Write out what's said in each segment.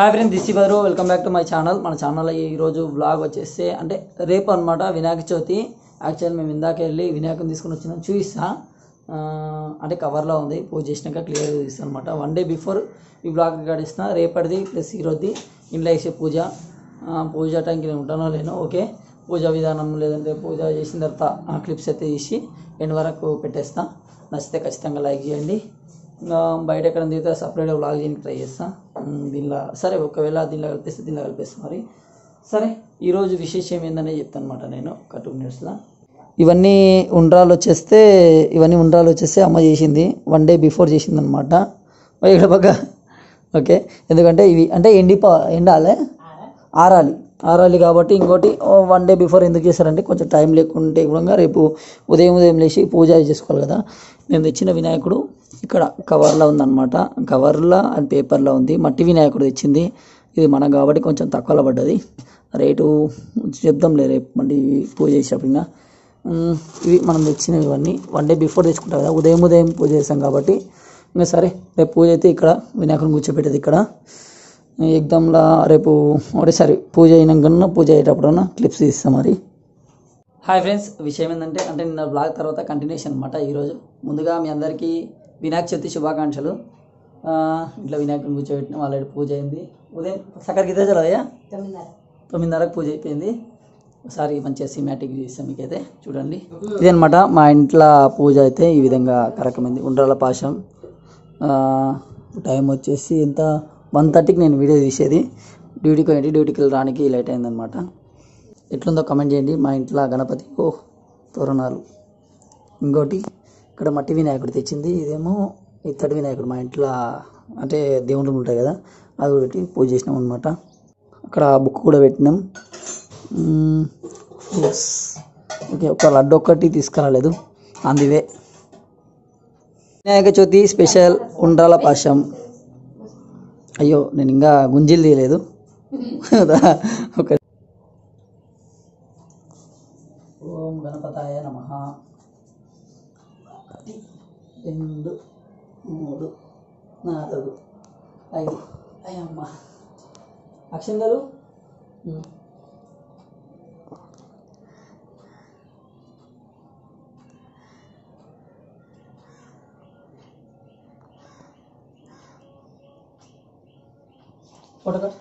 Hi friend this Badru welcome back to my channel మన ఛానల్లో ఈరోజు బ్లాగ్ వచ్చేస్తే అంటే రేపు అనమాట వినాయక చవితి యాక్చువల్ మేము ఇందాక వెళ్ళి వినాయకుని తీసుకుని వచ్చినాం చూపిస్తా ఆ, అంటే కవర్లో ఉంది పూజ చేసినాక క్లియర్ చూపిస్తాను అనమాట వన్ డే బిఫోర్ ఈ బ్లాగ్ రికార్డ్ ఇస్తున్నా రేపటిది ప్లస్ ఈరోజుది ఇంట్లో వేసే పూజ ఆ, పూజ టైంకి నేను ఉంటానో లేనో ఓకే పూజ విధానం లేదంటే పూజ చేసిన తర్వాత ఆ క్లిప్స్ అయితే తీసి ఎండ్ వరకు పెట్టేస్తా నచ్చితే ఖచ్చితంగా లైక్ చేయండి ఇంకా బయట ఎక్కడ దిగితే సపరేట్గా వ్లాగ్ చేయడానికి ట్రై చేస్తా ఉమ్, దీనిలో సరే ఒకవేళ దీనిలో కలిపేస్తే దీనిలో కలిపేస్తా మరి సరే ఈరోజు విశేషం ఏందనే చెప్తాను అనమాట నేను ఒక టూ మినిట్స్లో ఇవన్నీ ఉండ్రాలు వచ్చేస్తే ఇవన్నీ ఉండ్రాలు వచ్చేస్తే అమ్మ చేసింది వన్ డే బిఫోర్ చేసింది అనమాట ఇక్కడ పక్క ఓకే ఎందుకంటే ఇవి అంటే ఎండిపో ఎండాలే ఆరాలి ఆరాలి కాబట్టి ఇంకోటి వన్ డే బిఫోర్ ఎందుకు చేశారంటే కొంచెం టైం లేకుంటే కూడా రేపు ఉదయం ఉదయం లేచి పూజ చేసుకోవాలి కదా మేము తెచ్చిన వినాయకుడు ఇక్కడ కవర్లో ఉందన్నమాట కవర్లో అండ్ పేపర్లో ఉంది మట్టి వినాయకుడు తెచ్చింది ఇది మనకు కాబట్టి కొంచెం తక్కువలో పడ్డది రేటు చెప్దాంలే రేపు మళ్ళీ పూజ చేసేటప్పుడు ఉమ్, ఇవి మనం తెచ్చినవి ఇవన్నీ వన్ డే బిఫోర్ తెచ్చుకుంటాం కదా ఉదయం ఉదయం పూజ చేస్తాం కాబట్టి ఇంకా సరే రేపు పూజ అయితే ఇక్కడ వినాయకుడిని కూర్చోబెట్టేది ఇక్కడ ఎగ్జామ్లో రేపు ఒకటేసారి పూజ అయినాకన్నా పూజ అయ్యేటప్పుడన్నా క్లిప్స్ తీస్తాం మరి హాయ్ ఫ్రెండ్స్ విషయం ఏంటంటే అంటే నిన్న బ్లాగ్ తర్వాత కంటిన్యూషన్ అనమాట ఈరోజు ముందుగా మీ అందరికీ వినాయక చవితి శుభాకాంక్షలు ఆ, ఇంట్లో వినాయకుడిని కూర్చోబెట్టిన ఆల్రెడీ పూజ అయింది ఉదయం సక్కడికి ఇదే చదవయ్యా తొమ్మిదిన్నరకు పూజ అయిపోయింది ఒకసారి మంచిగా సిమాటిక్ చేస్తాం మీకైతే చూడండి ఇదనమాట మా ఇంట్లో పూజ అయితే ఈ విధంగా కరకమైంది ఉండ్రాల పాశం ఆ, టైం వచ్చేసి ఎంత వన్ థర్టీకి నేను వీడియో తీసేది డ్యూటీకి పోయింది డ్యూటీకి వెళ్ళడానికి లేట్ అయిందనమాట ఎట్లుందో కమెంట్ చేయండి మా ఇంట్లో గణపతి ఓ తోరణాలు ఇంకోటి ఇక్కడ మట్టి వినాయకుడు తెచ్చింది ఇదేమో ఇత్తడి వినాయకుడు మా ఇంట్లో అంటే దేవుళ్ళు ఉంటాయి కదా అది కూడా పెట్టి పూజ చేసినాం అనమాట అక్కడ బుక్ కూడా పెట్టినాం మ్మ్. ఎస్. ఓకే ఒక లడ్డు ఒక్కటి తీసుకురాలేదు అందువే వినాయక చవితి స్పెషల్ ఉండ్రాల పాశం అయ్యో నేను ఇంకా గుంజీలు తీయలేదు ఒక ఓం గణపతాయ నమ ఒకటి రెండు మూడు నాలుగు ఐదు అయ్యమ్మ అక్షం గారు ఉమ్. ఫోటో కట్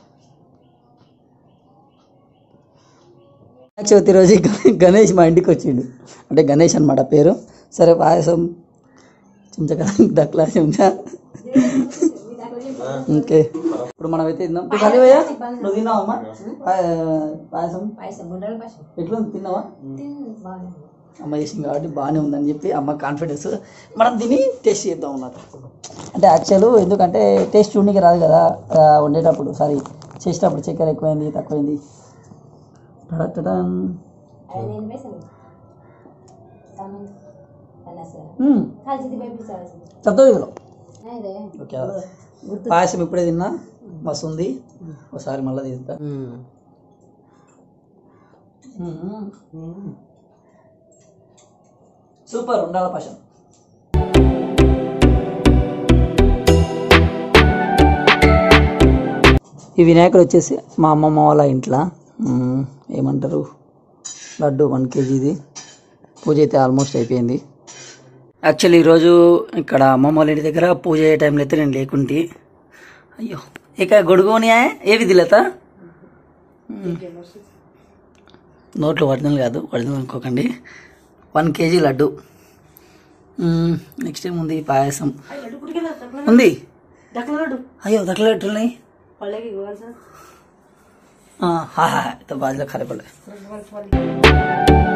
వినాయక చవితి రోజు గ- గణేష్ మా ఇంటికి వచ్చిండు అంటే గణేష్ అనమాట పేరు సరే పాయసం చెంచా దక్లా చెంచా ఓకే ఇప్పుడు మనం అయితే తిందాం నువ్వు కలివయ్యా నువ్వు తిన్నావమ్మా పాయ- పాయసం పాయసం గుండ్రల పాయసం ఎట్లా ఉంది? తిన్నావా తిన్ బాగుంది అమ్మ చేసింది కాబట్టి బాగానే ఉందని చెప్పి అమ్మ కాన్ఫిడెన్స్ మనం తిని టేస్ట్ చేద్దాం అన్నమాట అంటే యాక్చువల్ ఎందుకంటే టేస్ట్ చూడడానికి రాదు కదా ఆ, వండేటప్పుడు సారీ చేసేటప్పుడు చక్కెర ఎక్కువైంది తక్కువైంది టడటడన్. అది నేను వేసాను తమన్ అన్నసర మ్మ్. కాల్చింది బేబీ సార్ చెప్తావు ఇదిలో ఇదే ఓకే పాయసం ఇప్పుడే తిన్నా మస్తు ఉంది ఒకసారి మళ్ళీ తీస్తా మ్మ్. సూపర్ ఉండాల పాయసం ఈ వినాయకుడు వచ్చేసి మా అమ్మమ్మ వాళ్ళ ఇంట్లో మ్మ్, ఏమంటారు లడ్డు వన్ కేజీది పూజ అయితే ఆల్మోస్ట్ అయిపోయింది యాక్చువల్లీ ఈరోజు ఇక్కడ అమ్మమ్మ వాళ్ళ ఇంటి దగ్గర పూజ అయ్యే టైంలో అయితే నేను లేకుంటే అయ్యో ఇక గొడుగునియా ఏవి దిలేత నోట్లో ఒరిజినల్ కాదు ఒరిజినల్ అనుకోకండి వన్ కేజీ లడ్డు నెక్స్ట్ ఏం ఉంది పాయసం ఉంది అయ్యో దక్కలడ్డు ఉన్నాయి हाँ हाँ हाँ तो बाजरा खाने पड़े